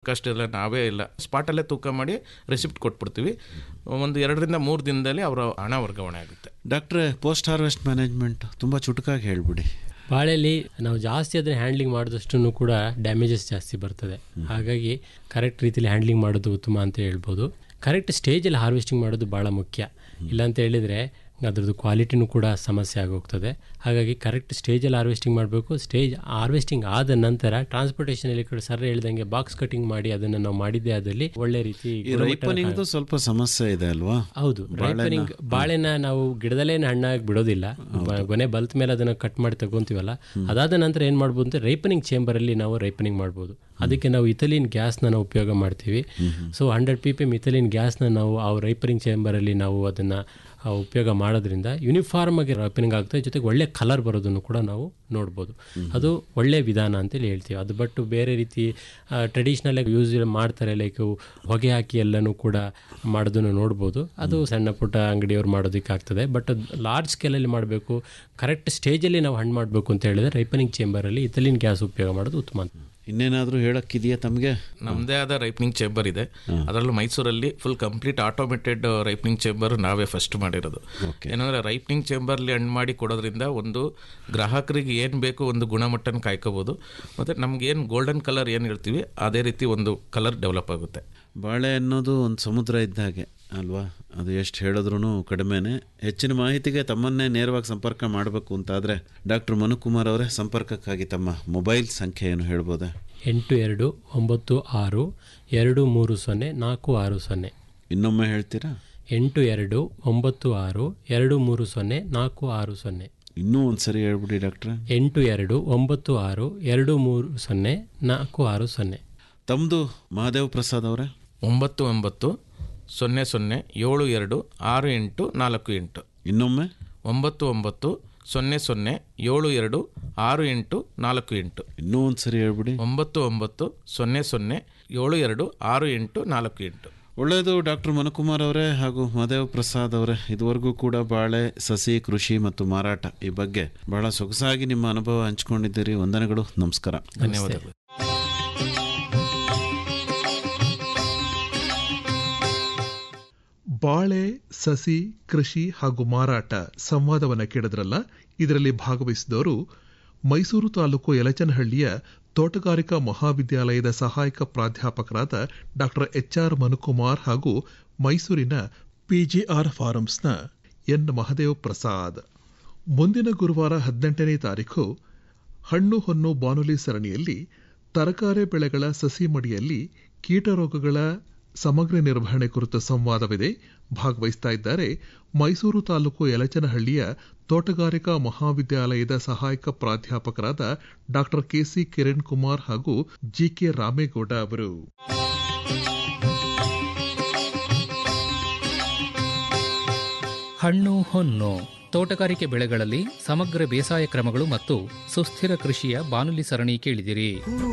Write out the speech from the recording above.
cost ಎಲ್ಲ ನಾವೇ ಇಲ್ಲ ಸ್ಪಾಟಲ್ಲೇ ತೂಕ ಮಾಡಿ ರೆಸಿಪ್ಟ್ ಕೊಟ್ಬಿಡ್ತೀವಿ ಒಂದು ಎರಡರಿಂದ ಮೂರು ದಿನದಲ್ಲಿ ಅವರ ಹಣ ವರ್ಗಾವಣೆ ಆಗುತ್ತೆ ಡಾಕ್ಟ್ರೆ ಪೋಸ್ಟ್ ಹಾರ್ವೆಸ್ಟ್ ಮ್ಯಾನೇಜ್ಮೆಂಟ್ ತುಂಬ ಚುಟುಕಾಗಿ ಹೇಳ್ಬಿಡಿ ಬಾಳೆಲಿ ನಾವು ಜಾಸ್ತಿ ಅದನ್ನ ಹ್ಯಾಂಡ್ಲಿಂಗ್ ಮಾಡಿದಷ್ಟು ಕೂಡ ಡ್ಯಾಮೇಜಸ್ ಜಾಸ್ತಿ ಬರ್ತದೆ ಹಾಗಾಗಿ ಕರೆಕ್ಟ್ ರೀತಿಯಲ್ಲಿ ಹ್ಯಾಂಡ್ಲಿಂಗ್ ಮಾಡೋದು ಉತ್ತಮ ಅಂತ ಹೇಳ್ಬೋದು ಕರೆಕ್ಟ್ ಸ್ಟೇಜಲ್ಲಿ ಹಾರ್ವೆಸ್ಟಿಂಗ್ ಮಾಡೋದು ಭಾಳ ಮುಖ್ಯ ಇಲ್ಲ ಅಂತ ಹೇಳಿದರೆ ಅದ್ರದ್ದು ಕ್ವಾಲಿಟಿನೂ ಕೂಡ ಸಮಸ್ಯೆ ಆಗೋಗ್ತದೆ ಹಾಗಾಗಿ ಕರೆಕ್ಟ್ ಸ್ಟೇಜಲ್ಲಿ ಹಾರ್ವೆಸ್ಟಿಂಗ್ ಮಾಡಬೇಕು ಸ್ಟೇಜ್ ಹಾರ್ವೆಸ್ಟಿಂಗ್ ಆದ ನಂತರ ಟ್ರಾನ್ಸ್ಪೋರ್ಟೇಷನಲ್ಲಿ ಕಡೆ ಸರ್ ಹೇಳ್ದಂಗೆ ಬಾಕ್ಸ್ ಕಟಿಂಗ್ ಮಾಡಿ ಅದನ್ನು ನಾವು ಮಾಡಿದ್ದೇ ಆದಲ್ಲಿ ಒಳ್ಳೆ ರೀತಿ ಈ ಗುಣಮಟ್ಟದ ರೈಪನಿಂಗ್ದು ಸ್ವಲ್ಪ ಸಮಸ್ಯೆ ಇದೆ ಅಲ್ವಾ ಹೌದು ರೈಪನಿಂಗ್ ಬಾಳೆನ ನಾವು ಗಿಡದಲ್ಲೇ ಹಣ್ಣಾಗಿ ಬಿಡೋದಿಲ್ಲ ಬ- ಗೊನೆ ಬಲ್ತ್ ಮೇಲೆ ಅದನ್ನ ಕಟ್ ಮಾಡಿ ತಗೊಂತೀವಲ್ಲ ಅದಾದ ನಂತರ ಏನ್ ಮಾಡ್ಬೋದು ಅಂದ್ರೆ ರೈಪನಿಂಗ್ ಚೇಂಬರ್ ಅಲ್ಲಿ ನಾವು ರೈಪನಿಂಗ್ ಮಾಡ್ಬೋದು ಅದಕ್ಕೆ ನಾವು ಇಥಲಿನ್ ಗ್ಯಾಸ್ನ ನಾವು ಉಪಯೋಗ ಮಾಡ್ತೀವಿ so hundred P P M ethylene ಗ್ಯಾಸ್ನ ನಾವು ಆ ರೈಪನಿಂಗ್ ಚೇಂಬರ್ ಅಲ್ಲಿ ನಾವು ಅದನ್ನ ಆ, ಉಪಯೋಗ ಮಾಡೋದ್ರಿಂದ ಯೂನಿಫಾರ್ಮ್ ಆಗಿ ರೈಪನಿಂಗ್ ಆಗ್ತದೆ ಜೊತೆಗೆ ಒಳ್ಳೆ ಕಲರ್ ಬರೋದನ್ನು ಕೂಡ ನಾವು ನೋಡ್ಬೋದು ಅದು ಒಳ್ಳೆ ವಿಧಾನ ಅಂತೇಳಿ ಹೇಳ್ತೀವಿ ಅದು ಬಿಟ್ಟು ಬೇರೆ ರೀತಿ ಟ್ರೆಡಿಷ್ನಲ್ ಆಗಿ ಯೂಸ್ ಮಾಡ್ತಾರೆ ಲೈಕ್ ಹೊಗೆ ಹಾಕಿ ಎಲ್ಲನೂ ಕೂಡ ಮಾಡೋದನ್ನು ನೋಡ್ಬೋದು ಅದು ಸಣ್ಣ ಪುಟ್ಟ ಅಂಗಡಿಯವ್ರು ಮಾಡೋದಕ್ಕೆ ಆಗ್ತದೆ ಬಟ್ ಲಾರ್ಜ್ ಸ್ಕೇಲಲ್ಲಿ ಮಾಡಬೇಕು ಕರೆಕ್ಟ್ ಸ್ಟೇಜಲ್ಲಿ ನಾವು ಹಣ್ಣು ಮಾಡಬೇಕು ಅಂತ ಹೇಳಿದ್ರೆ ರೈಪನಿಂಗ್ ಚೇಂಬರಲ್ಲಿ ಇಥಲಿನ್ ಗ್ಯಾಸ್ ಉಪಯೋಗ ಮಾಡೋದು ಉತ್ತಮ ಅಂತ ಇನ್ನೇನಾದರೂ ಹೇಳಕ್ಕಿದೆಯಾ ತಮಗೆ ನಮ್ಮದೇ ಆದ ರೈಪನಿಂಗ್ ಚೇಂಬರ್ ಇದೆ ಅದರಲ್ಲೂ ಮೈಸೂರಲ್ಲಿ full complete automated ripening chamber ನಾವೇ ಫಸ್ಟ್ ಮಾಡಿರೋದು ಏನಂದ್ರೆ ರೈಪನಿಂಗ್ ಚೇಂಬರ್ಲಿ ಹಣ್ಣು ಮಾಡಿ ಕೊಡೋದ್ರಿಂದ ಒಂದು ಗ್ರಾಹಕರಿಗೆ ಏನು ಬೇಕು ಒಂದು ಗುಣಮಟ್ಟನ ಕಾಯ್ಕೋಬೋದು ಮತ್ತು ನಮ್ಗೆ ಏನು ಗೋಲ್ಡನ್ ಕಲರ್ ಏನು ಹೇಳ್ತೀವಿ ಅದೇ ರೀತಿ ಒಂದು ಕಲರ್ ಡೆವಲಪ್ ಆಗುತ್ತೆ ಬಾಳೆ ಅನ್ನೋದು ಒಂದು ಸಮುದ್ರ ಇದ್ದ ಹಾಗೆ ಅಲ್ವಾ ಅದು ಎಷ್ಟು ಹೇಳಿದ್ರೂ ಕಡಿಮೆನೆ ಹೆಚ್ಚಿನ ಮಾಹಿತಿಗೆ ತಮ್ಮನ್ನೇ ನೇರವಾಗಿ ಸಂಪರ್ಕ ಮಾಡಬೇಕು ಅಂತಾದರೆ ಡಾಕ್ಟರ್ ಮನುಕುಮಾರ್ ಅವರೇ ಸಂಪರ್ಕಕ್ಕಾಗಿ ತಮ್ಮ ಮೊಬೈಲ್ ಸಂಖ್ಯೆ ಏನು ಹೇಳ್ಬೋದಾ ಎಂಟು ಎರಡು ಒಂಬತ್ತು ಆರು ಎರಡು ಮೂರು ಸೊನ್ನೆ ನಾಲ್ಕು ಆರು ಸೊನ್ನೆ ಇನ್ನೊಮ್ಮೆ ಹೇಳ್ತೀರಾ ಎಂಟು ಎರಡು ಒಂಬತ್ತು ಆರು ಎರಡು ಮೂರು ಸೊನ್ನೆ ನಾಲ್ಕು ಆರು ಸೊನ್ನೆ ಇನ್ನೂ ಒಂದು ಸರಿ ಹೇಳ್ಬಿಡಿ ಡಾಕ್ಟ್ರೆ ಎಂಟು ಎರಡು ಒಂಬತ್ತು ಆರು ಎರಡು ಮೂರು ಸೊನ್ನೆ ನಾಲ್ಕು ಆರು ಸೊನ್ನೆ ತಮ್ಮದು ಮಹಾದೇವ್ ಪ್ರಸಾದ್ ಅವರೇ ಒಂಬತ್ತು ಒಂಬತ್ತು ಸೊನ್ನೆ ಸೊನ್ನೆ ಏಳು ಎರಡು ಆರು ಎಂಟು ನಾಲ್ಕು ಎಂಟು ಇನ್ನೊಮ್ಮೆ ಒಂಬತ್ತು ಒಂಬತ್ತು ಸೊನ್ನೆ ಸೊನ್ನೆ ಏಳು ಎರಡು ಆರು ಎಂಟು ನಾಲ್ಕು ಎಂಟು ಇನ್ನೂ ಒಂದು ಸರಿ ಹೇಳ್ಬಿಡಿ ಒಂಬತ್ತು ಒಂಬತ್ತು ಸೊನ್ನೆ ಸೊನ್ನೆ ಏಳು ಎರಡು ಆರು ಎಂಟು ನಾಲ್ಕು ಎಂಟು ಒಳ್ಳೆಯದು ಡಾಕ್ಟರ್ ಮನುಕುಮಾರ್ ಅವರೇ ಹಾಗೂ ಮಹದೇವ್ ಪ್ರಸಾದ್ ಅವರೇ ಇದುವರೆಗೂ ಕೂಡ ಬಾಳೆ ಸಸಿ ಕೃಷಿ ಮತ್ತು ಮಾರಾಟ ಈ ಬಗ್ಗೆ ಬಹಳ ಸೊಗಸಾಗಿ ನಿಮ್ಮ ಅನುಭವ ಹಂಚಿಕೊಂಡಿದ್ದೀರಿ ವಂದನೆಗಳು ನಮಸ್ಕಾರ ಧನ್ಯವಾದಗಳು ಬಾಳೆ ಸಸಿ ಕೃಷಿ ಹಾಗೂ ಮಾರಾಟ ಸಂವಾದವನ್ನ ಕೇಳಿದ್ರಲ್ಲ ಇದರಲ್ಲಿ ಭಾಗವಹಿಸಿದವರು ಮೈಸೂರು ತಾಲೂಕು ಯಲಚನಹಳ್ಳಿಯ ತೋಟಗಾರಿಕಾ ಮಹಾವಿದ್ಯಾಲಯದ ಸಹಾಯಕ ಪ್ರಾಧ್ಯಾಪಕರಾದ ಡಾಕ್ಟರ್ ಎಚ್ ಆರ್ ಮನುಕುಮಾರ್ ಹಾಗೂ ಮೈಸೂರಿನ ಪಿಜಿಆರ್ ಫಾರ್ಮ್ಸ್ನ ಎನ್ ಮಹದೇವ್ ಪ್ರಸಾದ್ ಮುಂದಿನ ಗುರುವಾರ ಹದಿನೆಂಟನೇ ತಾರೀಕು ಹಣ್ಣು ಹೊನ್ನು ಬಾನುಲಿ ಸರಣಿಯಲ್ಲಿ ತರಕಾರಿ ಬೆಳೆಗಳ ಸಸಿ ಮಡಿಯಲ್ಲಿ ಕೀಟರೋಗಗಳ ಸಮಗ್ರ ನಿರ್ವಹಣೆ ಕುರಿತ ಸಂವಾದವಿದೆ ಭಾಗವಹಿಸ್ತಾ ಇದ್ದಾರೆ ಮೈಸೂರು ತಾಲೂಕು ಯಲಚನಹಳ್ಳಿಯ ತೋಟಗಾರಿಕಾ ಮಹಾವಿದ್ಯಾಲಯದ ಸಹಾಯಕ ಪ್ರಾಧ್ಯಾಪಕರಾದ ಡಾಕ್ಟರ್ ಕೆಸಿ ಕಿರಣ್ ಕುಮಾರ್ ಹಾಗೂ ಜಿಕೆ ರಾಮೇಗೌಡ ಅವರು ಹಣ್ಣು ಹೊನ್ನು ತೋಟಗಾರಿಕೆ ಬೆಳೆಗಳಲ್ಲಿ ಸಮಗ್ರ ಬೇಸಾಯ ಕ್ರಮಗಳು ಮತ್ತು ಸುಸ್ಥಿರ ಕೃಷಿಯ ಬಾನುಲಿ ಸರಣಿ ಕೇಳಿದಿರಿ